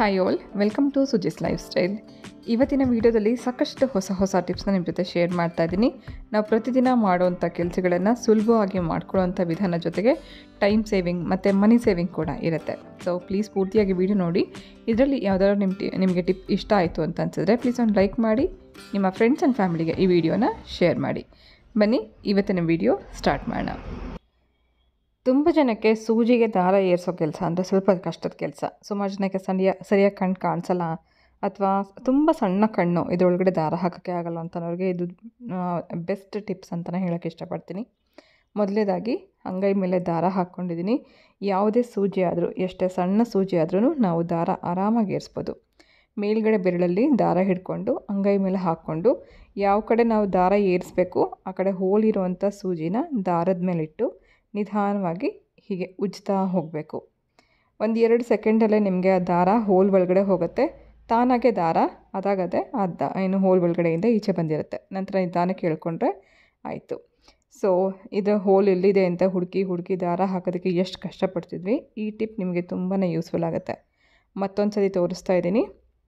hi all welcome to Suji's lifestyle ಇವತ್ತಿನ ವಿಡಿಯೋದಲ್ಲಿ ಸಾಕಷ್ಟು ಹೊಸ ಹೊಸ ಟಿಪ್ಸ್ನ ನಿಮ್ಮ ಜೊತೆ ಶೇರ್ ಮಾಡ್ತಾ ಇದ್ದೀನಿ ನಾವು ಪ್ರತಿದಿನ ಮಾಡುವಂಥ ಕೆಲಸಗಳನ್ನು ಸುಲಭವಾಗಿ ಮಾಡ್ಕೊಳ್ಳೋವಂಥ ವಿಧಾನ ಜೊತೆಗೆ ಟೈಮ್ ಸೇವಿಂಗ್ ಮತ್ತು ಮನಿ ಸೇವಿಂಗ್ ಕೂಡ ಇರುತ್ತೆ ಸೊ ಪ್ಲೀಸ್ ಪೂರ್ತಿಯಾಗಿ ವಿಡಿಯೋ ನೋಡಿ ಇದರಲ್ಲಿ ಯಾವುದಾದ್ರು ನಿಮ್ಮ ಟಿ ನಿಮಗೆ ಟಿಪ್ ಇಷ್ಟ ಆಯಿತು ಅಂತ ಅನಿಸಿದ್ರೆ ಪ್ಲೀಸ್ ಒಂದು ಲೈಕ್ ಮಾಡಿ ನಿಮ್ಮ ಫ್ರೆಂಡ್ಸ್ ಆ್ಯಂಡ್ ಫ್ಯಾಮಿಲಿಗೆ ಈ ವಿಡಿಯೋನ ಶೇರ್ ಮಾಡಿ ಬನ್ನಿ ಇವತ್ತಿನ ವಿಡಿಯೋ ಸ್ಟಾರ್ಟ್ ಮಾಡೋಣ ತುಂಬ ಜನಕ್ಕೆ ಸೂಜಿಗೆ ದಾರ ಏರಿಸೋ ಕೆಲಸ ಅಂದರೆ ಸ್ವಲ್ಪ ಕಷ್ಟದ ಕೆಲಸ ಸುಮಾರು ಜನಕ್ಕೆ ಸರಿಯ ಸರಿಯಾಗಿ ಕಣ್ಣು ಕಾಣಿಸಲ್ಲ ಅಥವಾ ತುಂಬ ಸಣ್ಣ ಕಣ್ಣು ಇದರೊಳಗಡೆ ದಾರ ಹಾಕೋಕ್ಕೆ ಆಗಲ್ಲ ಅಂತನವ್ರಿಗೆ ಇದು ಬೆಸ್ಟ್ ಟಿಪ್ಸ್ ಅಂತಲೇ ಹೇಳೋಕ್ಕೆ ಇಷ್ಟಪಡ್ತೀನಿ ಮೊದಲೇದಾಗಿ ಅಂಗೈ ಮೇಲೆ ದಾರ ಹಾಕ್ಕೊಂಡಿದ್ದೀನಿ ಯಾವುದೇ ಸೂಜಿ ಆದರೂ ಎಷ್ಟೇ ಸಣ್ಣ ಸೂಜಿ ಆದ್ರೂ ನಾವು ದಾರ ಆರಾಮಾಗಿ ಏರಿಸ್ಬೋದು ಮೇಲ್ಗಡೆ ಬೆರಳಲ್ಲಿ ದಾರ ಹಿಡ್ಕೊಂಡು ಅಂಗೈ ಮೇಲೆ ಹಾಕ್ಕೊಂಡು ಯಾವ ಕಡೆ ನಾವು ದಾರ ಏರಿಸ್ಬೇಕು ಆ ಕಡೆ ಹೋಲಿರುವಂಥ ಸೂಜಿನ ದಾರದ ಮೇಲಿಟ್ಟು ನಿಧಾನವಾಗಿ ಹೀಗೆ ಉಜ್ತಾ ಹೋಗಬೇಕು ಒಂದು ಎರಡು ಸೆಕೆಂಡಲ್ಲೇ ನಿಮಗೆ ಆ ದಾರ ಹೋಲ್ ಒಳಗಡೆ ಹೋಗುತ್ತೆ ತಾನಾಗೆ ದಾರ ಅದಾಗದೆ ಆ ದ ಏನು ಹೋಲ್ ಒಳಗಡೆಯಿಂದ ಈಚೆ ಬಂದಿರುತ್ತೆ ನಂತರ ನಿಧಾನಕ್ಕೆ ಕೇಳ್ಕೊಂಡ್ರೆ ಆಯಿತು ಸೊ ಇದು ಹೋಲ್ ಎಲ್ಲಿದೆ ಅಂತ ಹುಡುಕಿ ಹುಡುಕಿ ದಾರ ಹಾಕೋದಕ್ಕೆ ಎಷ್ಟು ಕಷ್ಟಪಡ್ತಿದ್ವಿ ಈ ಟಿಪ್ ನಿಮಗೆ ತುಂಬಾ ಯೂಸ್ಫುಲ್ ಆಗುತ್ತೆ ಮತ್ತೊಂದು ಸತಿ ತೋರಿಸ್ತಾ ಇದ್ದೀನಿ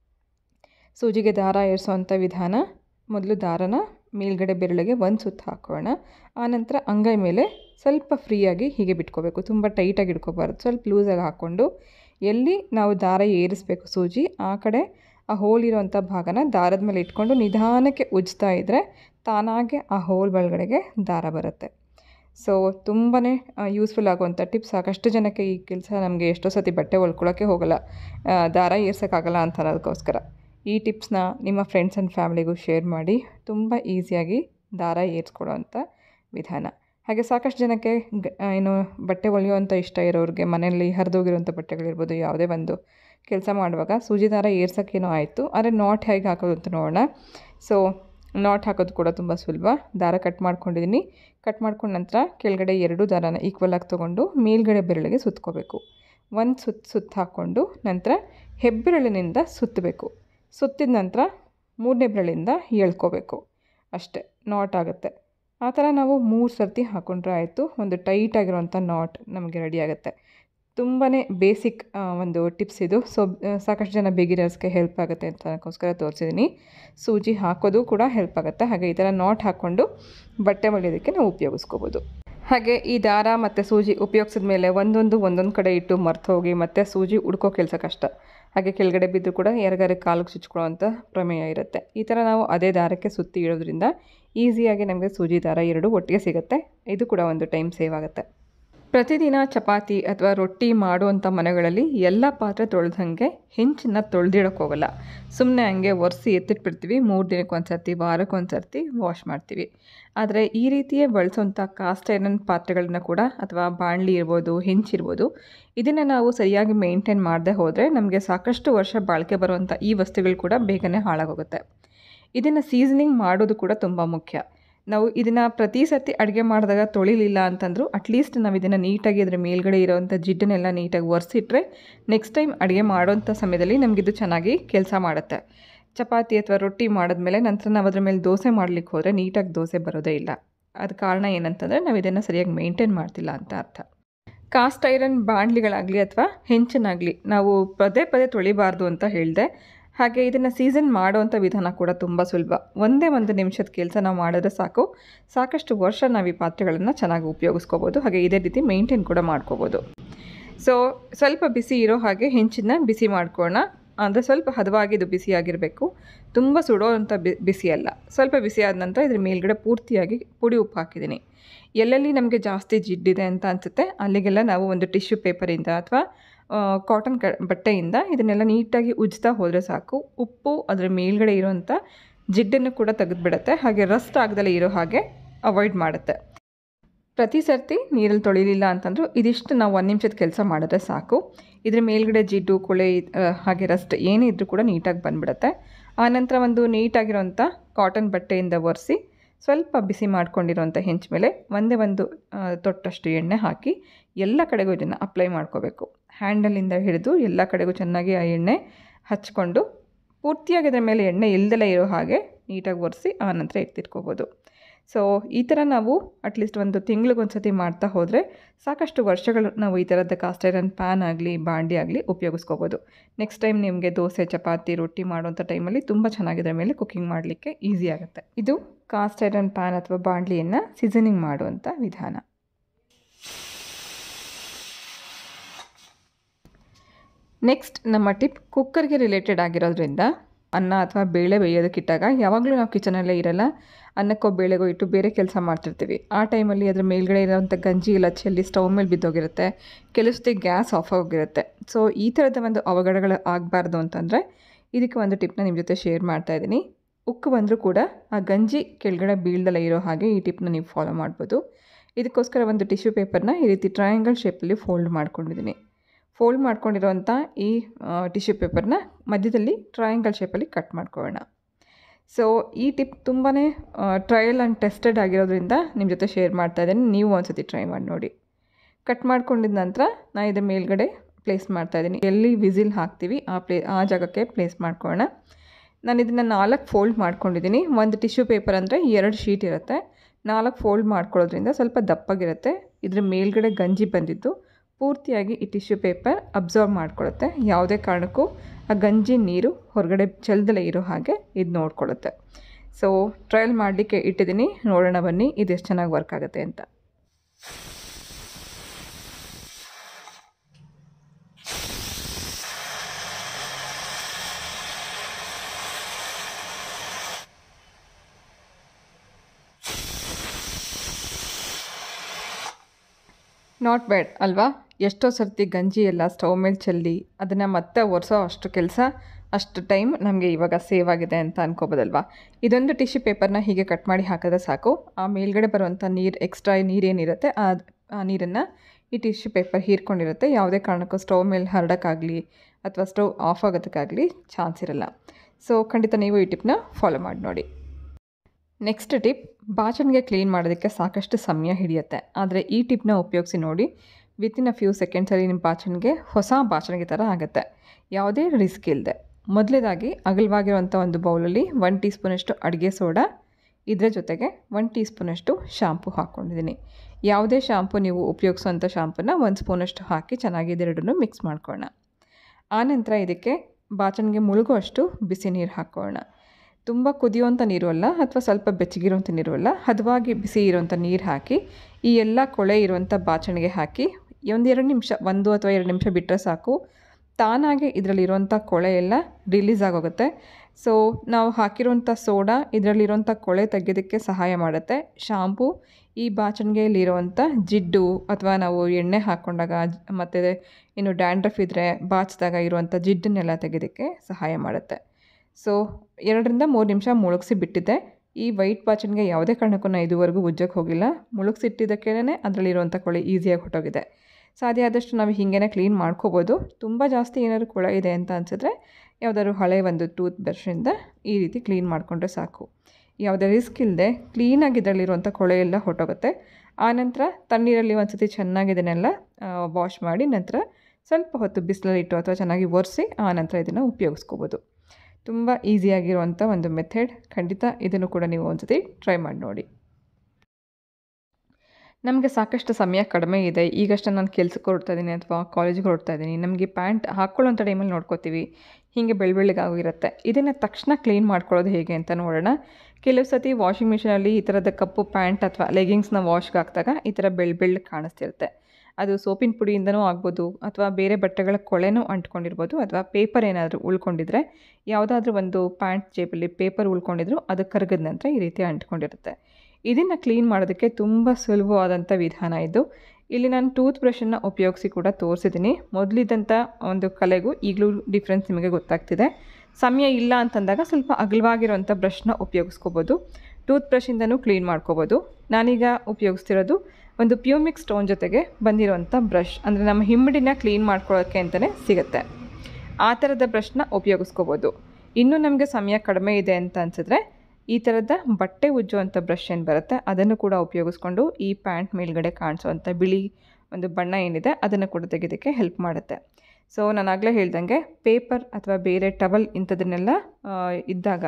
ಸೂಜಿಗೆ ದಾರ ಏರಿಸೋವಂಥ ವಿಧಾನ ಮೊದಲು ದಾರನ ಮೇಲ್ಗಡೆ ಬೆರಳಿಗೆ ಒಂದು ಸುತ್ತು ಹಾಕೋಣ ಆನಂತರ ಅಂಗೈ ಮೇಲೆ ಸ್ವಲ್ಪ ಫ್ರೀಯಾಗಿ ಹೀಗೆ ಬಿಟ್ಕೋಬೇಕು ತುಂಬ ಟೈಟಾಗಿ ಇಟ್ಕೋಬಾರ್ದು ಸ್ವಲ್ಪ ಲೂಸಾಗಿ ಹಾಕ್ಕೊಂಡು ಎಲ್ಲಿ ನಾವು ದಾರ ಏರಿಸಬೇಕು ಸೂಜಿ ಆ ಕಡೆ ಆ ಹೋಲ್ ಇರೋವಂಥ ಭಾಗನ ದಾರದ ಮೇಲೆ ಇಟ್ಕೊಂಡು ನಿಧಾನಕ್ಕೆ ಉಜ್ತಾ ಇದ್ದರೆ ತಾನಾಗೆ ಆ ಹೋಲ್ ಒಳಗಡೆಗೆ ದಾರ ಬರುತ್ತೆ ಸೊ ತುಂಬಾ ಯೂಸ್ಫುಲ್ ಆಗುವಂಥ ಟಿಪ್ಸ್ ಸಾಕಷ್ಟು ಜನಕ್ಕೆ ಈ ಕೆಲಸ ನಮಗೆ ಎಷ್ಟೋ ಸತಿ ಬಟ್ಟೆ ಹೊಲ್ಕೊಳ್ಳೋಕ್ಕೆ ಹೋಗಲ್ಲ ದಾರ ಏರ್ಸೋಕ್ಕಾಗಲ್ಲ ಅಂತ ಅನ್ನೋದಕ್ಕೋಸ್ಕರ ಈ ಟಿಪ್ಸ್ನ ನಿಮ್ಮ ಫ್ರೆಂಡ್ಸ್ ಆ್ಯಂಡ್ ಫ್ಯಾಮಿಲಿಗೂ ಶೇರ್ ಮಾಡಿ ತುಂಬ ಈಸಿಯಾಗಿ ದಾರ ಏರಿಸ್ಕೊಡೋವಂಥ ವಿಧಾನ ಹಾಗೆ ಸಾಕಷ್ಟು ಜನಕ್ಕೆ ಗ ಏನು ಬಟ್ಟೆ ಹೊಲಿಯುವಂಥ ಇಷ್ಟ ಇರೋರಿಗೆ ಮನೆಯಲ್ಲಿ ಹರಿದೋಗಿರೋಂಥ ಬಟ್ಟೆಗಳಿರ್ಬೋದು ಯಾವುದೇ ಒಂದು ಕೆಲಸ ಮಾಡುವಾಗ ಸೂಜಿ ದಾರ ಏರ್ಸೋಕ್ಕೇನೋ ಆಯಿತು ಆದರೆ ನಾಟ್ ಹೇಗೆ ಹಾಕೋದು ಅಂತ ನೋಡೋಣ ಸೊ ನಾಟ್ ಹಾಕೋದು ಕೂಡ ತುಂಬ ಸುಲಭ ದಾರ ಕಟ್ ಮಾಡ್ಕೊಂಡಿದ್ದೀನಿ ಕಟ್ ಮಾಡ್ಕೊಂಡ ನಂತರ ಕೆಳಗಡೆ ಎರಡು ದಾರನ ಈಕ್ವಲ್ ಆಗಿ ತೊಗೊಂಡು ಮೇಲ್ಗಡೆ ಬೆರಳಿಗೆ ಸುತ್ಕೋಬೇಕು ಒಂದು ಸುತ್ತು ಸುತ್ತು ಹಾಕ್ಕೊಂಡು ನಂತರ ಹೆಬ್ಬೆರಳಿನಿಂದ ಸುತ್ತಬೇಕು ಸುತ್ತಿದ ನಂತರ ಮೂರನೇ ಬೆರಳಿಂದ ಎಳ್ಕೋಬೇಕು ಅಷ್ಟೇ ನಾಟ್ ಆಗುತ್ತೆ ಆ ಥರ ನಾವು ಮೂರು ಸರ್ತಿ ಹಾಕ್ಕೊಂಡ್ರೆ ಆಯಿತು ಒಂದು ಟೈಟ್ ಆಗಿರೋಂಥ ನಾಟ್ ನಮಗೆ ರೆಡಿ ಆಗುತ್ತೆ ತುಂಬಾ ಬೇಸಿಕ್ ಒಂದು ಟಿಪ್ಸ್ ಇದು ಸೊ ಸಾಕಷ್ಟು ಜನ ಬಿಗಿನರ್ಸ್ಗೆ ಹೆಲ್ಪ್ ಆಗುತ್ತೆ ಅಂತ ಅದಕ್ಕೋಸ್ಕರ ತೋರಿಸಿದ್ದೀನಿ ಸೂಜಿ ಹಾಕೋದು ಕೂಡ ಹೆಲ್ಪ್ ಆಗುತ್ತೆ ಹಾಗೆ ಈ ಥರ ನಾಟ್ ಹಾಕ್ಕೊಂಡು ಬಟ್ಟೆ ಹೊಲಿಯೋದಕ್ಕೆ ನಾವು ಉಪಯೋಗಿಸ್ಕೋಬೋದು ಹಾಗೆ ಈ ದಾರ ಮತ್ತು ಸೂಜಿ ಉಪಯೋಗಿಸಿದ ಮೇಲೆ ಒಂದೊಂದು ಒಂದೊಂದು ಕಡೆ ಇಟ್ಟು ಮರ್ತು ಹೋಗಿ ಮತ್ತು ಸೂಜಿ ಉಡ್ಕೋ ಕೆಲಸ ಕಷ್ಟ ಹಾಗೆ ಕೆಳಗಡೆ ಬಿದ್ದು ಕೂಡ ಯಾರಿಗಾರು ಕಾಲಿಗೆ ಚುಚ್ಕೊಳ್ಳೋವಂಥ ಪ್ರಮೇಯ ಇರುತ್ತೆ ಈ ಥರ ನಾವು ಅದೇ ದಾರಕ್ಕೆ ಸುತ್ತಿ ಇಡೋದ್ರಿಂದ ಈಸಿಯಾಗಿ ನಮಗೆ ಸೂಜಿ ದಾರ ಎರಡು ಒಟ್ಟಿಗೆ ಸಿಗುತ್ತೆ ಇದು ಕೂಡ ಒಂದು ಟೈಮ್ ಸೇವ್ ಆಗುತ್ತೆ ಪ್ರತಿದಿನ ಚಪಾತಿ ಅಥವಾ ರೊಟ್ಟಿ ಮಾಡುವಂಥ ಮನೆಗಳಲ್ಲಿ ಎಲ್ಲ ಪಾತ್ರೆ ತೊಳೆದಂಗೆ ಹೆಂಚನ್ನ ತೊಳೆದಿಡೋಕೆ ಹೋಗಲ್ಲ ಸುಮ್ಮನೆ ಹಂಗೆ ಒರೆಸಿ ಎತ್ತಿಟ್ಬಿಡ್ತೀವಿ ಮೂರು ದಿನಕ್ಕೆ ಒಂದು ಸರ್ತಿ ವಾರಕ್ಕೆ ಒಂದು ಸರ್ತಿ ವಾಶ್ ಮಾಡ್ತೀವಿ ಆದರೆ ಈ ರೀತಿಯೇ ಬಳಸುವಂಥ ಕಾಸ್ಟ್ ಐರನ್ ಪಾತ್ರೆಗಳನ್ನ ಕೂಡ ಅಥವಾ ಬಾಣಲಿ ಇರ್ಬೋದು ಹೆಂಚಿರ್ಬೋದು ಇದನ್ನು ನಾವು ಸರಿಯಾಗಿ ಮೇಂಟೈನ್ ಮಾಡದೆ ಹೋದರೆ ನಮಗೆ ಸಾಕಷ್ಟು ವರ್ಷ ಬಾಳಿಕೆ ಬರುವಂಥ ಈ ವಸ್ತುಗಳು ಕೂಡ ಬೇಗನೆ ಹಾಳಾಗೋಗುತ್ತೆ ಇದನ್ನು ಸೀಸನಿಂಗ್ ಮಾಡೋದು ಕೂಡ ತುಂಬ ಮುಖ್ಯ ನಾವು ಇದನ್ನು ಪ್ರತಿ ಸರ್ತಿ ಅಡುಗೆ ಮಾಡಿದಾಗ ತೊಳಿಲಿಲ್ಲ ಅಂತಂದರೂ ಅಟ್ಲೀಸ್ಟ್ ನಾವು ಇದನ್ನು ನೀಟಾಗಿ ಅದರ ಮೇಲ್ಗಡೆ ಇರೋವಂಥ ಜಿಡ್ಡನ್ನೆಲ್ಲ ನೀಟಾಗಿ ಒರೆಸಿಟ್ರೆ ನೆಕ್ಸ್ಟ್ ಟೈಮ್ ಅಡುಗೆ ಮಾಡೋಂಥ ಸಮಯದಲ್ಲಿ ನಮಗಿದು ಚೆನ್ನಾಗಿ ಕೆಲಸ ಮಾಡುತ್ತೆ ಚಪಾತಿ ಅಥವಾ ರೊಟ್ಟಿ ಮಾಡಿದ್ಮೇಲೆ ನಂತರ ನಾವು ಅದ್ರ ಮೇಲೆ ದೋಸೆ ಮಾಡಲಿಕ್ಕೆ ಹೋದರೆ ನೀಟಾಗಿ ದೋಸೆ ಬರೋದೇ ಇಲ್ಲ ಅದು ಕಾರಣ ಏನಂತಂದರೆ ನಾವು ಇದನ್ನು ಸರಿಯಾಗಿ ಮೇಂಟೈನ್ ಮಾಡ್ತಿಲ್ಲ ಅಂತ ಅರ್ಥ ಕಾಸ್ಟ್ ಐರನ್ ಬಾಣಲಿಗಳಾಗಲಿ ಅಥವಾ ಹೆಂಚನಾಗಲಿ ನಾವು ಪದೇ ಪದೇ ತೊಳಿಬಾರ್ದು ಅಂತ ಹೇಳಿದೆ ಹಾಗೆ ಇದನ್ನು ಸೀಸನ್ ಮಾಡೋವಂಥ ವಿಧಾನ ಕೂಡ ತುಂಬ ಸುಲಭ ಒಂದೇ ಒಂದು ನಿಮಿಷದ ಕೆಲಸ ನಾವು ಮಾಡಿದ್ರೆ ಸಾಕು ಸಾಕಷ್ಟು ವರ್ಷ ನಾವು ಈ ಪಾತ್ರೆಗಳನ್ನು ಚೆನ್ನಾಗಿ ಉಪಯೋಗಿಸ್ಕೋಬೋದು ಹಾಗೆ ಇದೇ ರೀತಿ ಮೇಂಟೈನ್ ಕೂಡ ಮಾಡ್ಕೋಬೋದು ಸೊ ಸ್ವಲ್ಪ ಬಿಸಿ ಇರೋ ಹಾಗೆ ಹೆಂಚನ್ನ ಬಿಸಿ ಮಾಡ್ಕೊಳ್ಳೋಣ ಅಂದರೆ ಸ್ವಲ್ಪ ಹದವಾಗಿ ಇದು ಬಿಸಿಯಾಗಿರಬೇಕು ತುಂಬ ಸುಡೋ ಅಂಥ ಬಿಸಿ ಅಲ್ಲ ಸ್ವಲ್ಪ ಬಿಸಿ ಆದ ನಂತರ ಇದ್ರ ಮೇಲ್ಗಡೆ ಪೂರ್ತಿಯಾಗಿ ಪುಡಿ ಉಪ್ಪು ಹಾಕಿದ್ದೀನಿ ಎಲ್ಲೆಲ್ಲಿ ನಮಗೆ ಜಾಸ್ತಿ ಜಿಡ್ಡಿದೆ ಅಂತ ಅನಿಸುತ್ತೆ ಅಲ್ಲಿಗೆಲ್ಲ ನಾವು ಒಂದು ಟಿಶ್ಯೂ ಪೇಪರಿಂದ ಅಥವಾ ಕಾಟನ್ ಕ ಬಟ್ಟೆಯಿಂದ ಇದನ್ನೆಲ್ಲ ನೀಟಾಗಿ ಉಜ್ತಾ ಹೋದರೆ ಸಾಕು ಉಪ್ಪು ಅದರ ಮೇಲ್ಗಡೆ ಇರೋವಂಥ ಜಿಡ್ಡನ್ನು ಕೂಡ ತೆಗೆದುಬಿಡುತ್ತೆ ಹಾಗೆ ರಸ್ಟ್ ಆಗದಲ್ಲೇ ಇರೋ ಹಾಗೆ ಅವಾಯ್ಡ್ ಮಾಡುತ್ತೆ ಪ್ರತಿ ಸರ್ತಿ ನೀರಲ್ಲಿ ತೊಳಿಲಿಲ್ಲ ಅಂತಂದರೂ ಇದಿಷ್ಟು ನಾವು ಒಂದು ನಿಮಿಷದ ಕೆಲಸ ಮಾಡಿದ್ರೆ ಸಾಕು ಇದ್ರ ಮೇಲ್ಗಡೆ ಜಿಡ್ಡು ಕೊಳೆ ಹಾಗೆ ರಸ್ಟ್ ಏನೇ ಇದ್ದರೂ ಕೂಡ ನೀಟಾಗಿ ಬಂದುಬಿಡುತ್ತೆ ಆನಂತರ ಒಂದು ನೀಟಾಗಿರೋಂಥ ಕಾಟನ್ ಬಟ್ಟೆಯಿಂದ ಒರೆಸಿ ಸ್ವಲ್ಪ ಬಿಸಿ ಮಾಡ್ಕೊಂಡಿರೋಂಥ ಹೆಂಚ ಮೇಲೆ ಒಂದೇ ಒಂದು ತೊಟ್ಟಷ್ಟು ಎಣ್ಣೆ ಹಾಕಿ ಎಲ್ಲ ಕಡೆಗೂ ಇದನ್ನು ಅಪ್ಲೈ ಮಾಡ್ಕೋಬೇಕು ಹ್ಯಾಂಡಲಿಂದ ಹಿಡಿದು ಎಲ್ಲ ಕಡೆಗೂ ಚೆನ್ನಾಗಿ ಆ ಎಣ್ಣೆ ಹಚ್ಕೊಂಡು ಪೂರ್ತಿಯಾಗಿ ಅದರ ಮೇಲೆ ಎಣ್ಣೆ ಇಲ್ದಲೇ ಇರೋ ಹಾಗೆ ನೀಟಾಗಿ ಒರೆಸಿ ಆನಂತರ ಎತ್ತಿಟ್ಕೋಬೋದು ಸೊ ಈ ಥರ ನಾವು ಅಟ್ಲೀಸ್ಟ್ ಒಂದು ತಿಂಗಳಿಗೊಂದು ಸತಿ ಮಾಡ್ತಾ ಹೋದರೆ ಸಾಕಷ್ಟು ವರ್ಷಗಳು ನಾವು ಈ ಥರದ ಕಾಸ್ಟ್ ಐರನ್ ಪ್ಯಾನ್ ಆಗಲಿ ಬಾಂಡಿ ಆಗಲಿ ಉಪಯೋಗಿಸ್ಕೋಬೋದು ನೆಕ್ಸ್ಟ್ ಟೈಮ್ ನಿಮಗೆ ದೋಸೆ ಚಪಾತಿ ರೊಟ್ಟಿ ಮಾಡುವಂಥ ಟೈಮಲ್ಲಿ ತುಂಬ ಚೆನ್ನಾಗಿದ್ರ ಮೇಲೆ ಕುಕ್ಕಿಂಗ್ ಮಾಡಲಿಕ್ಕೆ ಈಸಿ ಆಗುತ್ತೆ ಇದು ಕಾಸ್ಟ್ ಐರನ್ ಪ್ಯಾನ್ ಅಥವಾ ಬಾಂಡ್ಲಿಯನ್ನು ಸೀಸನಿಂಗ್ ಮಾಡುವಂಥ ವಿಧಾನ ನೆಕ್ಸ್ಟ್ ನಮ್ಮ ಟಿಪ್ ಕುಕ್ಕರ್ಗೆ ರಿಲೇಟೆಡ್ ಆಗಿರೋದ್ರಿಂದ ಅನ್ನ ಅಥವಾ ಬೇಳೆ ಬೇಯೋದಕ್ಕಿಟ್ಟಾಗ ಯಾವಾಗಲೂ ನಾವು ಕಿಚನಲ್ಲೇ ಇರಲ್ಲ ಅನ್ನಕ್ಕೋ ಬೇಳೆಗೋ ಇಟ್ಟು ಬೇರೆ ಕೆಲಸ ಮಾಡ್ತಿರ್ತೀವಿ ಆ ಟೈಮಲ್ಲಿ ಅದ್ರ ಮೇಲ್ಗಡೆ ಇರೋವಂಥ ಗಂಜಿ ಎಲ್ಲ ಚೆಲ್ಲಿ ಸ್ಟವ್ ಮೇಲೆ ಬಿದ್ದೋಗಿರುತ್ತೆ ಕೆಲವು ಸತಿ ಗ್ಯಾಸ್ ಆಫ್ ಆಗೋಗಿರುತ್ತೆ ಸೊ ಈ ಥರದ ಒಂದು ಅವಘಡಗಳು ಆಗಬಾರ್ದು ಅಂತಂದರೆ ಇದಕ್ಕೆ ಒಂದು ಟಿಪ್ನ ನಿಮ್ಮ ಜೊತೆ ಶೇರ್ ಮಾಡ್ತಾ ಇದ್ದೀನಿ ಉಕ್ಕು ಬಂದರೂ ಕೂಡ ಆ ಗಂಜಿ ಕೆಳಗಡೆ ಬೀಳ್ದಲ್ಲ ಇರೋ ಹಾಗೆ ಈ ಟಿಪ್ನ ನೀವು ಫಾಲೋ ಮಾಡ್ಬೋದು ಇದಕ್ಕೋಸ್ಕರ ಒಂದು ಟಿಶ್ಯೂ ಪೇಪರ್ನ ಈ ರೀತಿ ಟ್ರಯಾಂಗಲ್ ಶೇಪಲ್ಲಿ ಫೋಲ್ಡ್ ಮಾಡ್ಕೊಂಡಿದ್ದೀನಿ ಫೋಲ್ಡ್ ಮಾಡ್ಕೊಂಡಿರೋವಂಥ ಈ ಟಿಶ್ಯೂ ಪೇಪರ್ನ ಮಧ್ಯದಲ್ಲಿ ಟ್ರಯಾಂಗಲ್ ಶೇಪಲ್ಲಿ ಕಟ್ ಮಾಡ್ಕೊಳ್ಳೋಣ ಸೊ ಈ ಟಿಪ್ ತುಂಬಾ ಟ್ರಯಲ್ ಆ್ಯಂಡ್ ಟೆಸ್ಟೆಡ್ ಆಗಿರೋದ್ರಿಂದ ನಿಮ್ಮ ಜೊತೆ ಶೇರ್ ಮಾಡ್ತಾ ಇದ್ದೀನಿ ನೀವು ಒಂದ್ಸತಿ ಟ್ರೈ ಮಾಡಿ ನೋಡಿ ಕಟ್ ಮಾಡ್ಕೊಂಡಿದ ನಂತರ ನಾನು ಇದ್ರ ಮೇಲ್ಗಡೆ ಪ್ಲೇಸ್ ಮಾಡ್ತಾ ಇದ್ದೀನಿ ಎಲ್ಲಿ ವಿಸಿಲ್ ಹಾಕ್ತೀವಿ ಆ ಪ್ಲೇ ಆ ಜಾಗಕ್ಕೆ ಪ್ಲೇಸ್ ಮಾಡ್ಕೊಳ್ಳೋಣ ನಾನು ಇದನ್ನು ನಾಲ್ಕು ಫೋಲ್ಡ್ ಮಾಡ್ಕೊಂಡಿದ್ದೀನಿ ಒಂದು ಟಿಶ್ಯೂ ಪೇಪರ್ ಅಂದರೆ ಎರಡು ಶೀಟ್ ಇರುತ್ತೆ ನಾಲ್ಕು ಫೋಲ್ಡ್ ಮಾಡ್ಕೊಳ್ಳೋದ್ರಿಂದ ಸ್ವಲ್ಪ ದಪ್ಪಗಿರುತ್ತೆ ಇದ್ರ ಮೇಲ್ಗಡೆ ಗಂಜಿ ಬಂದಿದ್ದು ಪೂರ್ತಿಯಾಗಿ ಈ ಟಿಶ್ಯೂ ಪೇಪರ್ ಅಬ್ಸರ್ವ್ ಮಾಡ್ಕೊಳ್ಳುತ್ತೆ ಯಾವುದೇ ಕಾರಣಕ್ಕೂ ಆ ಗಂಜಿ ನೀರು ಹೊರಗಡೆ ಚೆಲ್ದಲೇ ಇರೋ ಹಾಗೆ ಇದು ನೋಡ್ಕೊಳ್ಳುತ್ತೆ ಸೊ ಟ್ರಯಲ್ ಮಾಡಲಿಕ್ಕೆ ಇಟ್ಟಿದ್ದೀನಿ ನೋಡೋಣ ಬನ್ನಿ ಇದು ಎಷ್ಟು ಚೆನ್ನಾಗಿ ವರ್ಕ್ ಆಗುತ್ತೆ ಅಂತ ನಾಟ್ ಬ್ಯಾಡ್ ಅಲ್ವಾ ಎಷ್ಟೋ ಸರ್ತಿ ಗಂಜಿ ಎಲ್ಲ ಸ್ಟವ್ ಮೇಲೆ ಚೆಲ್ಲಿ ಅದನ್ನು ಮತ್ತೆ ಒರೆಸೋ ಅಷ್ಟು ಕೆಲಸ ಅಷ್ಟು ಟೈಮ್ ನಮಗೆ ಇವಾಗ ಸೇವ್ ಆಗಿದೆ ಅಂತ ಅನ್ಕೋಬೋದಲ್ವಾ ಇದೊಂದು ಟಿಶ್ಯೂ ಪೇಪರ್ನ ಹೀಗೆ ಕಟ್ ಮಾಡಿ ಹಾಕಿದ್ರೆ ಸಾಕು ಆ ಮೇಲ್ಗಡೆ ಬರುವಂಥ ನೀರು ಎಕ್ಸ್ಟ್ರಾ ನೀರೇನಿರುತ್ತೆ ಆ ಆ ನೀರನ್ನು ಈ ಟಿಶ್ಯೂ ಪೇಪರ್ ಹೀರ್ಕೊಂಡಿರುತ್ತೆ ಯಾವುದೇ ಕಾರಣಕ್ಕೂ ಸ್ಟವ್ ಮೇಲೆ ಹರಡೋಕ್ಕಾಗಲಿ ಅಥವಾ ಸ್ಟವ್ ಆಫ್ ಆಗೋದಕ್ಕಾಗಲಿ ಚಾನ್ಸ್ ಇರಲ್ಲ ಸೊ ಖಂಡಿತ ನೀವು ಈ ಟಿಪ್ನ ಫಾಲೋ ಮಾಡಿ ನೋಡಿ ನೆಕ್ಸ್ಟ್ ಟಿಪ್ ಬಾಚಣಿಗೆ ಕ್ಲೀನ್ ಮಾಡೋದಕ್ಕೆ ಸಾಕಷ್ಟು ಸಮಯ ಹಿಡಿಯುತ್ತೆ ಆದರೆ ಈ ಟಿಪ್ನ ಉಪಯೋಗಿಸಿ ನೋಡಿ ವಿತಿನ್ ಅ ಫ್ಯೂ ಸೆಕೆಂಡ್ಸಲ್ಲಿ ನಿಮ್ಮ ಬಾಚಣಿಗೆ ಹೊಸ ಬಾಚಣಿಗೆ ಥರ ಆಗುತ್ತೆ ಯಾವುದೇ ರಿಸ್ಕ್ ಇಲ್ಲದೆ ಮೊದಲೇದಾಗಿ ಅಗಲವಾಗಿರುವಂಥ ಒಂದು ಬೌಲಲ್ಲಿ ಒನ್ ಟೀ ಸ್ಪೂನಷ್ಟು ಅಡುಗೆ ಸೋಡಾ ಇದರ ಜೊತೆಗೆ ಒನ್ ಟೀ ಸ್ಪೂನಷ್ಟು ಶಾಂಪು ಹಾಕ್ಕೊಂಡಿದ್ದೀನಿ ಯಾವುದೇ ಶಾಂಪು ನೀವು ಉಪಯೋಗಿಸೋಂಥ ಶಾಂಪೂನ ಒಂದು ಸ್ಪೂನಷ್ಟು ಹಾಕಿ ಚೆನ್ನಾಗಿ ಇದೆರಡನ್ನೂ ಮಿಕ್ಸ್ ಮಾಡ್ಕೊಳ್ಳೋಣ ಆನಂತರ ಇದಕ್ಕೆ ಬಾಚಣಿಗೆ ಮುಳುಗುವಷ್ಟು ಬಿಸಿ ನೀರು ಹಾಕ್ಕೊಳ್ಳೋಣ ತುಂಬ ಕುದಿಯುವಂಥ ನೀರು ಅಲ್ಲ ಅಥವಾ ಸ್ವಲ್ಪ ಬೆಚ್ಚಗಿರುವಂಥ ನೀರು ಅಲ್ಲ ಹದವಾಗಿ ಬಿಸಿ ಇರುವಂಥ ನೀರು ಹಾಕಿ ಈ ಎಲ್ಲ ಕೊಳೆ ಇರುವಂಥ ಬಾಚಣಿಗೆ ಹಾಕಿ ಒಂದೆರಡು ನಿಮಿಷ ಒಂದು ಅಥವಾ ಎರಡು ನಿಮಿಷ ಬಿಟ್ಟರೆ ಸಾಕು ತಾನಾಗೆ ಇದರಲ್ಲಿರುವಂಥ ಕೊಳೆ ಎಲ್ಲ ರಿಲೀಸ್ ಆಗೋಗುತ್ತೆ ಸೊ ನಾವು ಹಾಕಿರುವಂಥ ಸೋಡಾ ಇದರಲ್ಲಿರುವಂಥ ಕೊಳೆ ತೆಗೆಯೋದಕ್ಕೆ ಸಹಾಯ ಮಾಡುತ್ತೆ ಶಾಂಪೂ ಈ ಬಾಚಣಿಗೆಯಲ್ಲಿರುವಂಥ ಜಿಡ್ಡು ಅಥವಾ ನಾವು ಎಣ್ಣೆ ಹಾಕ್ಕೊಂಡಾಗ ಮತ್ತು ಇನ್ನು ಡ್ಯಾಂಡ್ರಫ್ ಇದ್ದರೆ ಬಾಚಿದಾಗ ಇರುವಂಥ ಜಿಡ್ಡನ್ನೆಲ್ಲ ತೆಗೆಯೋದಕ್ಕೆ ಸಹಾಯ ಮಾಡುತ್ತೆ ಸೊ ಎರಡರಿಂದ ಮೂರು ನಿಮಿಷ ಮುಳುಗಿಸಿ ಬಿಟ್ಟಿದ್ದೆ ಈ ವೈಟ್ ಬಾಚಣಿಗೆ ಯಾವುದೇ ಕಾರಣಕ್ಕೂ ನಾನು ಇದುವರೆಗೂ ಉಜ್ಜಕ್ಕೆ ಹೋಗಿಲ್ಲ ಮುಳುಗಿಸಿಟ್ಟಿದ್ದಕ್ಕೇ ಅದರಲ್ಲಿರುವಂಥ ಕೊಳೆ ಈಸಿಯಾಗಿ ಹೊಟ್ಟೋಗಿದೆ ಸಾಧ್ಯ ಆದಷ್ಟು ನಾವು ಹೀಗೇ ಕ್ಲೀನ್ ಮಾಡ್ಕೋಬೋದು ತುಂಬ ಜಾಸ್ತಿ ಏನಾದರೂ ಕೊಳೆ ಇದೆ ಅಂತ ಅನಿಸಿದ್ರೆ ಯಾವುದಾದ್ರು ಹಳೆ ಒಂದು ಟೂತ್ ಬ್ರಷಿಂದ ಈ ರೀತಿ ಕ್ಲೀನ್ ಮಾಡಿಕೊಂಡ್ರೆ ಸಾಕು ಯಾವುದೇ ರಿಸ್ಕ್ ಇಲ್ಲದೆ ಕ್ಲೀನಾಗಿ ಇದರಲ್ಲಿರುವಂಥ ಕೊಳೆ ಎಲ್ಲ ಹೊಟ್ಟೋಗುತ್ತೆ ಆನಂತರ ತಣ್ಣೀರಲ್ಲಿ ಒಂದು ಸತಿ ಚೆನ್ನಾಗಿ ಇದನ್ನೆಲ್ಲ ವಾಶ್ ಮಾಡಿ ನಂತರ ಸ್ವಲ್ಪ ಹೊತ್ತು ಬಿಸಿಲಲ್ಲಿಟ್ಟು ಅಥವಾ ಚೆನ್ನಾಗಿ ಒರೆಸಿ ಆನಂತರ ಇದನ್ನು ಉಪಯೋಗಿಸ್ಕೋಬೋದು ತುಂಬ ಈಸಿಯಾಗಿರುವಂಥ ಒಂದು ಮೆಥಡ್ ಖಂಡಿತ ಇದನ್ನು ಕೂಡ ನೀವು ಒಂದು ಸತಿ ಟ್ರೈ ಮಾಡಿ ನೋಡಿ ನಮಗೆ ಸಾಕಷ್ಟು ಸಮಯ ಕಡಿಮೆ ಇದೆ ಈಗಷ್ಟೇ ನಾನು ಕೆಲಸಕ್ಕೆ ಹೊರಡ್ತಾ ಇದ್ದೀನಿ ಅಥವಾ ಕಾಲೇಜಿಗೆ ಹೊರಡ್ತಾ ಇದ್ದೀನಿ ನಮಗೆ ಪ್ಯಾಂಟ್ ಹಾಕ್ಕೊಳ್ಳೋಂಥ ಟೈಮಲ್ಲಿ ನೋಡ್ಕೋತೀವಿ ಹೀಗೆ ಬೆಳ್ಳ ಬೆಳ್ಳಗಾಗಿರುತ್ತೆ ಇದನ್ನು ತಕ್ಷಣ ಕ್ಲೀನ್ ಮಾಡ್ಕೊಳ್ಳೋದು ಹೇಗೆ ಅಂತ ನೋಡೋಣ ಕೆಲವು ಸತಿ ವಾಷಿಂಗ್ ಮಿಷಿನಲ್ಲಿ ಈ ಥರದ ಕಪ್ಪು ಪ್ಯಾಂಟ್ ಅಥವಾ ಲೆಗಿಂಗ್ಸ್ನ ವಾಶ್ಗೆ ಹಾಕಿದಾಗ ಈ ಥರ ಬೆಳ್ಳ ಬೆಳ್ಳ ಕಾಣಿಸ್ತಿರುತ್ತೆ ಅದು ಸೋಪಿನ ಪುಡಿಯಿಂದನೂ ಆಗ್ಬೋದು ಅಥವಾ ಬೇರೆ ಬಟ್ಟೆಗಳ ಕೊಳೆನೂ ಅಂಟ್ಕೊಂಡಿರ್ಬೋದು ಅಥವಾ ಪೇಪರ್ ಏನಾದರೂ ಉಳ್ಕೊಂಡಿದ್ರೆ ಯಾವುದಾದ್ರೂ ಒಂದು ಪ್ಯಾಂಟ್ ಜೇಬಲ್ಲಿ ಪೇಪರ್ ಉಳ್ಕೊಂಡಿದ್ರು ಅದು ಕರಗಿದ ನಂತರ ಈ ರೀತಿ ಅಂಟ್ಕೊಂಡಿರುತ್ತೆ ಇದನ್ನು ಕ್ಲೀನ್ ಮಾಡೋದಕ್ಕೆ ತುಂಬ ಸುಲಭವಾದಂಥ ವಿಧಾನ ಇದು ಇಲ್ಲಿ ನಾನು ಟೂತ್ ಬ್ರಷನ್ನು ಉಪಯೋಗಿಸಿ ಕೂಡ ತೋರಿಸಿದ್ದೀನಿ ಮೊದಲಿದ್ದಂಥ ಒಂದು ಕಲೆಗೂ ಈಗಲೂ ಡಿಫ್ರೆನ್ಸ್ ನಿಮಗೆ ಗೊತ್ತಾಗ್ತಿದೆ ಸಮಯ ಇಲ್ಲ ಅಂತಂದಾಗ ಸ್ವಲ್ಪ ಅಗಲವಾಗಿರೋಂಥ ಬ್ರಷ್ನ ಉಪಯೋಗಿಸ್ಕೋಬೋದು ಟೂತ್ ಬ್ರಷಿಂದನೂ ಕ್ಲೀನ್ ಮಾಡ್ಕೋಬೋದು ನಾನೀಗ ಉಪಯೋಗಿಸ್ತಿರೋದು ಒಂದು ಪ್ಯೂಮಿಕ್ ಸ್ಟೋನ್ ಜೊತೆಗೆ ಬಂದಿರೋಂಥ ಬ್ರಷ್ ಅಂದರೆ ನಮ್ಮ ಹಿಮ್ಮಡಿನ ಕ್ಲೀನ್ ಮಾಡ್ಕೊಳ್ಳೋಕ್ಕೆ ಅಂತಲೇ ಸಿಗುತ್ತೆ ಆ ಥರದ ಬ್ರಷ್ನ ಉಪಯೋಗಿಸ್ಕೋಬೋದು ಇನ್ನೂ ನಮಗೆ ಸಮಯ ಕಡಿಮೆ ಇದೆ ಅಂತ ಅನಿಸಿದ್ರೆ ಈ ಥರದ ಬಟ್ಟೆ ಉಜ್ಜುವಂಥ ಬ್ರಷ್ ಏನು ಬರುತ್ತೆ ಅದನ್ನು ಕೂಡ ಉಪಯೋಗಿಸ್ಕೊಂಡು ಈ ಪ್ಯಾಂಟ್ ಮೇಲ್ಗಡೆ ಕಾಣಿಸೋವಂಥ ಬಿಳಿ ಒಂದು ಬಣ್ಣ ಏನಿದೆ ಅದನ್ನು ಕೂಡ ತೆಗೆಯೋದಕ್ಕೆ ಹೆಲ್ಪ್ ಮಾಡುತ್ತೆ ಸೊ ನಾನು ಆಗಲೇ ಹೇಳ್ದಂಗೆ ಪೇಪರ್ ಅಥವಾ ಬೇರೆ ಟವಲ್ ಇಂಥದನ್ನೆಲ್ಲ ಇದ್ದಾಗ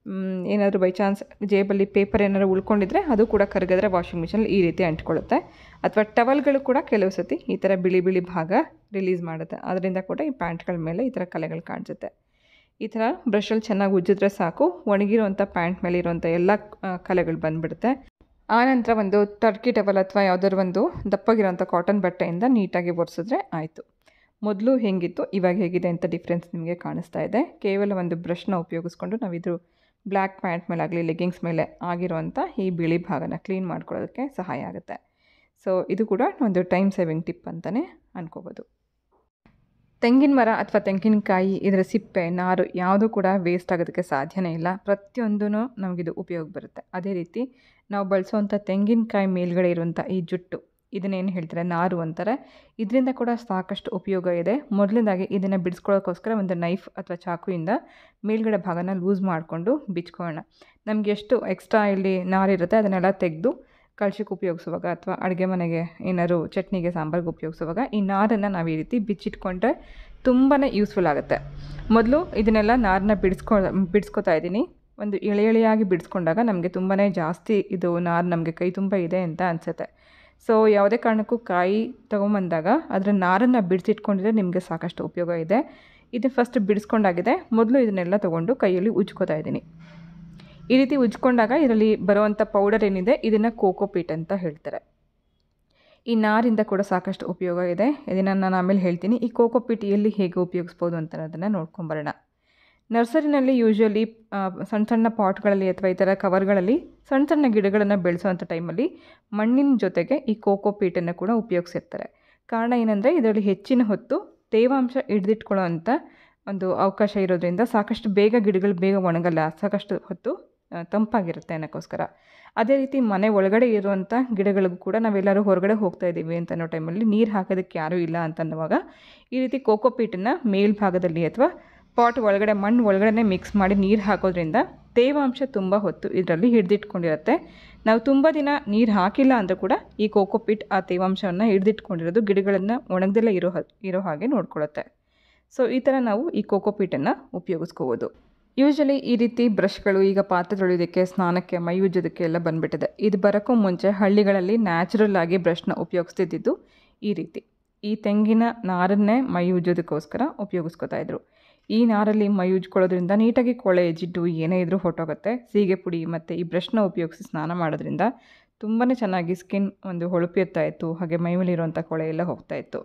ಏನಾದರೂ ಬೈ ಚಾನ್ಸ್ ಜೇಬಲ್ಲಿ ಪೇಪರ್ ಏನಾದ್ರು ಉಳ್ಕೊಂಡಿದ್ರೆ ಅದು ಕೂಡ ಕರಗಿದ್ರೆ ವಾಷಿಂಗ್ ಮಿಷಿನಲ್ಲಿ ಈ ರೀತಿ ಅಂಟ್ಕೊಳ್ಳುತ್ತೆ ಅಥವಾ ಟವಲ್ಗಳು ಕೂಡ ಕೆಲವು ಸತಿ ಈ ಥರ ಬಿಳಿ ಬಿಳಿ ಭಾಗ ರಿಲೀಸ್ ಮಾಡುತ್ತೆ ಅದರಿಂದ ಕೂಡ ಈ ಪ್ಯಾಂಟ್ಗಳ ಮೇಲೆ ಈ ಥರ ಕಲೆಗಳು ಕಾಣಿಸುತ್ತೆ ಈ ಥರ ಬ್ರಷಲ್ಲಿ ಚೆನ್ನಾಗಿ ಉಜ್ಜಿದ್ರೆ ಸಾಕು ಒಣಗಿರೋಂಥ ಪ್ಯಾಂಟ್ ಮೇಲೆ ಇರೋಂಥ ಎಲ್ಲ ಆ, ಕಲೆಗಳು ಬಂದುಬಿಡುತ್ತೆ ಆನಂತರ ಒಂದು ಟರ್ಕಿ ಟವಲ್ ಅಥವಾ ಯಾವುದಾದ್ರು ಒಂದು ದಪ್ಪಗಿರೋಂಥ ಕಾಟನ್ ಬಟ್ಟೆಯಿಂದ ನೀಟಾಗಿ ಒರೆಸಿದ್ರೆ ಆಯಿತು ಮೊದಲು ಹೇಗಿತ್ತು ಇವಾಗ ಹೇಗಿದೆ ಅಂತ ಡಿಫ್ರೆನ್ಸ್ ನಿಮಗೆ ಕಾಣಿಸ್ತಾ ಇದೆ ಕೇವಲ ಒಂದು ಬ್ರಷ್ನ ಉಪಯೋಗಿಸ್ಕೊಂಡು ನಾವಿದು ಬ್ಲ್ಯಾಕ್ ಪ್ಯಾಂಟ್ ಮೇಲೆ ಆಗಲಿ ಲೆಗ್ಗಿಂಗ್ಸ್ ಮೇಲೆ ಆಗಿರೋಂಥ ಈ ಬಿಳಿ ಭಾಗನ ಕ್ಲೀನ್ ಮಾಡ್ಕೊಳ್ಳೋದಕ್ಕೆ ಸಹಾಯ ಆಗುತ್ತೆ ಸೊ ಇದು ಕೂಡ ಒಂದು ಟೈಮ್ ಸೇವಿಂಗ್ ಟಿಪ್ ಅಂತಲೇ ಅನ್ಕೋಬೋದು ತೆಂಗಿನ ಮರ ಅಥವಾ ತೆಂಗಿನಕಾಯಿ ಇದರ ಸಿಪ್ಪೆ ನಾರು ಯಾವುದೂ ಕೂಡ ವೇಸ್ಟ್ ಆಗೋದಕ್ಕೆ ಸಾಧ್ಯನೇ ಇಲ್ಲ ಪ್ರತಿಯೊಂದೂ ನಮಗಿದು ಉಪಯೋಗ ಬರುತ್ತೆ ಅದೇ ರೀತಿ ನಾವು ಬಳಸೋವಂಥ ತೆಂಗಿನಕಾಯಿ ಮೇಲ್ಗಡೆ ಇರುವಂಥ ಈ ಜುಟ್ಟು ಇದನ್ನೇನು ಹೇಳ್ತಾರೆ ನಾರು ಅಂತಾರೆ ಇದರಿಂದ ಕೂಡ ಸಾಕಷ್ಟು ಉಪಯೋಗ ಇದೆ ಮೊದಲನೇದಾಗಿ ಇದನ್ನು ಬಿಡಿಸ್ಕೊಳ್ಳೋಕ್ಕೋಸ್ಕರ ಒಂದು ನೈಫ್ ಅಥವಾ ಚಾಕುಯಿಂದ ಮೇಲ್ಗಡೆ ಭಾಗನ ಲೂಸ್ ಮಾಡಿಕೊಂಡು ಬಿಚ್ಕೊಳ್ಳೋಣ ನಮಗೆ ಎಷ್ಟು ಎಕ್ಸ್ಟ್ರಾ ಇಲ್ಲಿ ನಾರಿರುತ್ತೆ ಅದನ್ನೆಲ್ಲ ತೆಗೆದು ಕಳ್ಸಕ್ಕೆ ಉಪಯೋಗಿಸುವಾಗ ಅಥವಾ ಅಡುಗೆ ಮನೆಗೆ ಏನಾದ್ರು ಚಟ್ನಿಗೆ ಸಾಂಬಾರಿಗೆ ಉಪಯೋಗಿಸುವಾಗ ಈ ನಾರನ್ನು ನಾವು ಈ ರೀತಿ ಬಿಚ್ಚಿಟ್ಕೊಂಡ್ರೆ ತುಂಬಾ ಯೂಸ್ಫುಲ್ ಆಗುತ್ತೆ ಮೊದಲು ಇದನ್ನೆಲ್ಲ ನಾರನ್ನ ಬಿಡಿಸ್ಕೊ ಬಿಡಿಸ್ಕೊತಾ ಇದ್ದೀನಿ ಒಂದು ಎಳೆ ಎಳೆಯಾಗಿ ಬಿಡಿಸ್ಕೊಂಡಾಗ ನಮಗೆ ತುಂಬಾ ಜಾಸ್ತಿ ಇದು ನಾರು ನಮಗೆ ಕೈ ತುಂಬ ಇದೆ ಅಂತ ಅನಿಸುತ್ತೆ ಸೊ ಯಾವುದೇ ಕಾರಣಕ್ಕೂ ಕಾಯಿ ತೊಗೊಂಬಂದಾಗ ಅದರ ನಾರನ್ನು ಬಿಡಿಸಿಟ್ಕೊಂಡಿದ್ರೆ ನಿಮಗೆ ಸಾಕಷ್ಟು ಉಪಯೋಗ ಇದೆ ಇದು ಫಸ್ಟ್ ಬಿಡಿಸ್ಕೊಂಡಾಗಿದೆ ಮೊದಲು ಇದನ್ನೆಲ್ಲ ತೊಗೊಂಡು ಕೈಯಲ್ಲಿ ಉಜ್ಕೋತಾ ಇದ್ದೀನಿ ಈ ರೀತಿ ಉಜ್ಕೊಂಡಾಗ ಇದರಲ್ಲಿ ಬರುವಂಥ ಪೌಡರ್ ಏನಿದೆ ಇದನ್ನು ಕೋಕೋಪೀಟ್ ಅಂತ ಹೇಳ್ತಾರೆ ಈ ನಾರಿಂದ ಕೂಡ ಸಾಕಷ್ಟು ಉಪಯೋಗ ಇದೆ ಇದನ್ನು ನಾನು ಆಮೇಲೆ ಹೇಳ್ತೀನಿ ಈ ಕೋಕೋಪೀಟ್ ಎಲ್ಲಿ ಹೇಗೆ ಉಪಯೋಗಿಸ್ಬೋದು ಅಂತ ಅದನ್ನು ನೋಡ್ಕೊಂಬರೋಣ ನರ್ಸರಿನಲ್ಲಿ ಯೂಶ್ವಲಿ ಸಣ್ಣ ಸಣ್ಣ ಪಾಟ್ಗಳಲ್ಲಿ ಅಥವಾ ಈ ಥರ ಕವರ್ಗಳಲ್ಲಿ ಸಣ್ಣ ಸಣ್ಣ ಗಿಡಗಳನ್ನು ಬೆಳೆಸೋವಂಥ ಟೈಮಲ್ಲಿ ಮಣ್ಣಿನ ಜೊತೆಗೆ ಈ ಕೋಕೋಪೀಟನ್ನು ಕೂಡ ಉಪಯೋಗಿಸಿರ್ತಾರೆ ಕಾರಣ ಏನಂದರೆ ಇದರಲ್ಲಿ ಹೆಚ್ಚಿನ ಹೊತ್ತು ತೇವಾಂಶ ಹಿಡಿದಿಟ್ಕೊಳ್ಳೋವಂಥ ಒಂದು ಅವಕಾಶ ಇರೋದ್ರಿಂದ ಸಾಕಷ್ಟು ಬೇಗ ಗಿಡಗಳು ಬೇಗ ಒಣಗಲ್ಲ ಸಾಕಷ್ಟು ಹೊತ್ತು ಆ, ತಂಪಾಗಿರುತ್ತೆ ಅನ್ನೋಕ್ಕೋಸ್ಕರ ಅದೇ ರೀತಿ ಮನೆ ಒಳಗಡೆ ಇರುವಂಥ ಗಿಡಗಳಿಗೂ ಕೂಡ ನಾವೆಲ್ಲರೂ ಹೊರಗಡೆ ಹೋಗ್ತಾ ಇದ್ದೀವಿ ಅಂತ ಅನ್ನೋ ಟೈಮಲ್ಲಿ ನೀರು ಹಾಕೋದಕ್ಕೆ ಯಾರೂ ಇಲ್ಲ ಅಂತ ಅನ್ನುವಾಗ ಈ ರೀತಿ ಕೋಕೋಪೀಟನ್ನು ಮೇಲ್ಭಾಗದಲ್ಲಿ ಅಥವಾ ಪಾಟ್ ಒಳಗಡೆ ಮಣ್ಣು ಒಳಗಡೆ ಮಿಕ್ಸ್ ಮಾಡಿ ನೀರು ಹಾಕೋದ್ರಿಂದ ತೇವಾಂಶ ತುಂಬ ಹೊತ್ತು ಇದರಲ್ಲಿ ಹಿಡಿದಿಟ್ಕೊಂಡಿರುತ್ತೆ ನಾವು ತುಂಬ ದಿನ ನೀರು ಹಾಕಿಲ್ಲ ಅಂದರೂ ಕೂಡ ಈ ಕೋಕೋಪೀಟ್ ಆ ತೇವಾಂಶವನ್ನು ಹಿಡಿದಿಟ್ಕೊಂಡಿರೋದು ಗಿಡಗಳನ್ನು ಒಣಗದಲ್ಲೇ ಇರೋ ಹ- ಇರೋ ಹಾಗೆ ನೋಡ್ಕೊಳ್ಳುತ್ತೆ ಸೊ ಈ ಥರ ನಾವು ಈ ಕೋಕೋಪೀಟನ್ನು ಉಪಯೋಗಿಸ್ಕೋಬೋದು ಯೂಶಲಿ ಈ ರೀತಿ ಬ್ರಷ್ಗಳು ಈಗ ಪಾತ್ರೆ ತೊಳೆಯೋದಕ್ಕೆ ಸ್ನಾನಕ್ಕೆ ಮೈ ಉಜ್ಜೋದಕ್ಕೆ ಎಲ್ಲ ಬಂದುಬಿಟ್ಟಿದೆ ಇದು ಬರೋಕ್ಕೂ ಮುಂಚೆ ಹಳ್ಳಿಗಳಲ್ಲಿ ನ್ಯಾಚುರಲ್ ಆಗಿ ಬ್ರಷ್ನ ಉಪಯೋಗಿಸ್ತಿದ್ದಿದ್ದು ಈ ರೀತಿ ಈ ತೆಂಗಿನ ನಾರನ್ನೇ ಮೈ ಉಜ್ಜೋದಕ್ಕೋಸ್ಕರ ಉಪಯೋಗಿಸ್ಕೊತಾ ಇದ್ರು ಈ ನಾರಲ್ಲಿ ಮೈ ಉಜ್ಕೊಳ್ಳೋದ್ರಿಂದ ನೀಟಾಗಿ ಕೊಳೆ ಜಿಡ್ಡು ಏನೇ ಇದ್ರೂ ಹೊಟ್ಟೋಗುತ್ತೆ ಸೀಗೆ ಪುಡಿ ಮತ್ತು ಈ ಬ್ರಷ್ನ ಉಪಯೋಗಿಸಿ ಸ್ನಾನ ಮಾಡೋದ್ರಿಂದ ತುಂಬಾ ಚೆನ್ನಾಗಿ ಸ್ಕಿನ್ ಒಂದು ಹೊಳಪಿರ್ತಾ ಇತ್ತು ಹಾಗೆ ಮೈ ಮೇಲಿರುವಂಥ ಕೊಳೆ ಎಲ್ಲ ಹೋಗ್ತಾ ಇತ್ತು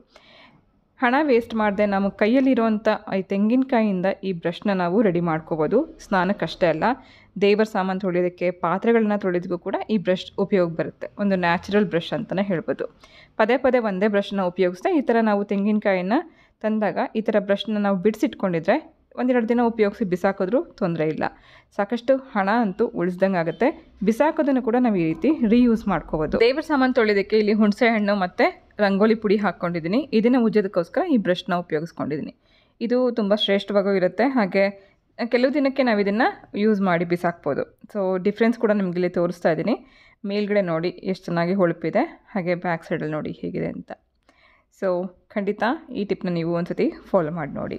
ಹಣ ವೇಸ್ಟ್ ಮಾಡದೆ ನಮ್ಮ ಕೈಯಲ್ಲಿರುವಂಥ ಈ ತೆಂಗಿನಕಾಯಿಯಿಂದ ಈ ಬ್ರಷ್ನ ನಾವು ರೆಡಿ ಮಾಡ್ಕೋಬೋದು ಸ್ನಾನಕ್ಕಷ್ಟೇ ಅಲ್ಲ ದೇವರ ಸಾಮಾನು ತೊಳೆಯೋದಕ್ಕೆ ಪಾತ್ರೆಗಳನ್ನ ತೊಳೆಯೋದಕ್ಕೂ ಕೂಡ ಈ ಬ್ರಷ್ ಉಪಯೋಗ ಬರುತ್ತೆ ಒಂದು ನ್ಯಾಚುರಲ್ ಬ್ರಷ್ ಅಂತಲೇ ಹೇಳ್ಬೋದು ಪದೇ ಪದೇ ಒಂದೇ ಬ್ರಷ್ನ ಉಪಯೋಗಿಸ್ದೆ ಈ ಥರ ನಾವು ತೆಂಗಿನಕಾಯಿನ ತಂದಾಗ ಈ ಥರ ಬ್ರಷ್ನ ನಾವು ಬಿಡಿಸಿಟ್ಕೊಂಡಿದ್ರೆ ಒಂದೆರಡು ದಿನ ಉಪಯೋಗಿಸಿ ಬಿಸಾಕಿದ್ರೂ ತೊಂದರೆ ಇಲ್ಲ ಸಾಕಷ್ಟು ಹಣ ಅಂತೂ ಉಳಿಸ್ದಂಗೆ ಆಗುತ್ತೆ ಬಿಸಾಕೋದನ್ನು ಕೂಡ ನಾವು ಈ ರೀತಿ ರೀಯೂಸ್ ಮಾಡ್ಕೋಬೋದು ದೇವರ ಸಾಮಾನು ತೊಳೆಯೋದಕ್ಕೆ ಇಲ್ಲಿ ಹುಣಸೆ ಹಣ್ಣು ಮತ್ತು ರಂಗೋಲಿ ಪುಡಿ ಹಾಕ್ಕೊಂಡಿದ್ದೀನಿ ಇದನ್ನು ಉಜ್ಜೋದಕ್ಕೋಸ್ಕರ ಈ ಬ್ರಷ್ನ ಉಪಯೋಗಿಸ್ಕೊಂಡಿದ್ದೀನಿ ಇದು ತುಂಬ ಶ್ರೇಷ್ಠವಾಗೂ ಇರುತ್ತೆ ಹಾಗೆ ಕೆಲವು ದಿನಕ್ಕೆ ನಾವು ಇದನ್ನು ಯೂಸ್ ಮಾಡಿ ಬಿಸಾಕ್ಬೋದು ಸೊ ಡಿಫ್ರೆನ್ಸ್ ಕೂಡ ನಿಮ್ಗೆ ಇಲ್ಲಿ ತೋರಿಸ್ತಾ ಇದ್ದೀನಿ ಮೇಲ್ಗಡೆ ನೋಡಿ ಎಷ್ಟು ಚೆನ್ನಾಗಿ ಹೊಳಪಿದೆ ಹಾಗೆ ಬ್ಯಾಕ್ ಸೈಡಲ್ಲಿ ನೋಡಿ ಹೇಗಿದೆ ಅಂತ ಸೊ ಖಂಡಿತ ಈ ಟಿಪ್ನ ನೀವು ಒಂದ್ಸತಿ ಫಾಲೋ ಮಾಡಿ ನೋಡಿ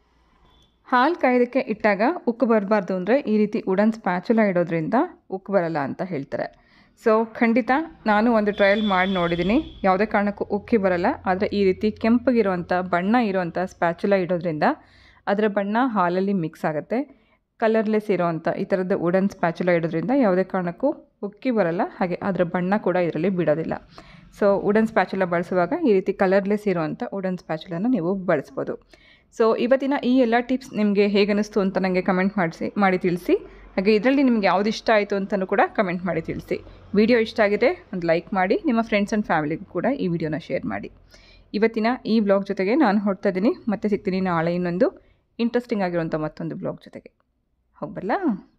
ಹಾಲು ಕಾಯೋದಕ್ಕೆ ಇಟ್ಟಾಗ ಉಕ್ಕು ಬರಬಾರ್ದು ಅಂದರೆ ಈ ರೀತಿ ವುಡನ್ ಸ್ಪ್ಯಾಚುಲ ಇಡೋದ್ರಿಂದ ಉಕ್ಕು ಬರಲ್ಲ ಅಂತ ಹೇಳ್ತಾರೆ ಸೊ ಖಂಡಿತ ನಾನು ಒಂದು ಟ್ರಯಲ್ ಮಾಡಿ ನೋಡಿದ್ದೀನಿ ಯಾವುದೇ ಕಾರಣಕ್ಕೂ ಉಕ್ಕಿ ಬರಲ್ಲ ಆದರೆ ಈ ರೀತಿ ಕೆಂಪಗಿರುವಂಥ ಬಣ್ಣ ಇರುವಂಥ ಸ್ಪ್ಯಾಚುಲ ಇಡೋದ್ರಿಂದ ಅದರ ಬಣ್ಣ ಹಾಲಲ್ಲಿ ಮಿಕ್ಸ್ ಆಗುತ್ತೆ ಕಲರ್ಲೆಸ್ ಇರೋವಂಥ ಈ ಥರದ ವುಡನ್ ಸ್ಪ್ಯಾಚುಲ ಇಡೋದ್ರಿಂದ ಯಾವುದೇ ಕಾರಣಕ್ಕೂ ಉಕ್ಕಿ ಬರಲ್ಲ ಹಾಗೆ ಅದರ ಬಣ್ಣ ಕೂಡ ಇದರಲ್ಲಿ ಬಿಡೋದಿಲ್ಲ ಸೊ ವುಡನ್ ಸ್ಪ್ಯಾಚುಲ ಬಳಸುವಾಗ ಈ ರೀತಿ ಕಲರ್ಲೆಸ್ ಇರುವಂಥ ವುಡನ್ ಸ್ಪ್ಯಾಚುಲನ ನೀವು ಬಳಸ್ಬೋದು ಸೊ ಇವತ್ತಿನ ಈ ಎಲ್ಲ ಟಿಪ್ಸ್ ನಿಮಗೆ ಹೇಗೆ ಅನ್ನಿಸ್ತು ಅಂತ ನನಗೆ ಕಮೆಂಟ್ ಮಾಡಿಸಿ ಮಾಡಿ ತಿಳಿಸಿ ಹಾಗೆ ಇದರಲ್ಲಿ ನಿಮ್ಗೆ ಯಾವ್ದು ಇಷ್ಟ ಆಯಿತು ಅಂತಲೂ ಕೂಡ ಕಮೆಂಟ್ ಮಾಡಿ ತಿಳಿಸಿ ವಿಡಿಯೋ ಇಷ್ಟ ಆಗಿದೆ ಒಂದು ಲೈಕ್ ಮಾಡಿ ನಿಮ್ಮ ಫ್ರೆಂಡ್ಸ್ ಆ್ಯಂಡ್ ಫ್ಯಾಮಿಲಿಗೂ ಕೂಡ ಈ ವಿಡಿಯೋನ ಶೇರ್ ಮಾಡಿ ಇವತ್ತಿನ ಈ ಬ್ಲಾಗ್ ಜೊತೆಗೆ ನಾನು ಹೊರಡ್ತಾ ಇದ್ದೀನಿ ಮತ್ತೆ ಸಿಗ್ತೀನಿ ನಾಳೆ ಇನ್ನೊಂದು ಇಂಟ್ರೆಸ್ಟಿಂಗ್ ಆಗಿರುವಂಥ ಮತ್ತೊಂದು ಬ್ಲಾಗ್ ಜೊತೆಗೆ ಹೋಗ್ಬರಲಾ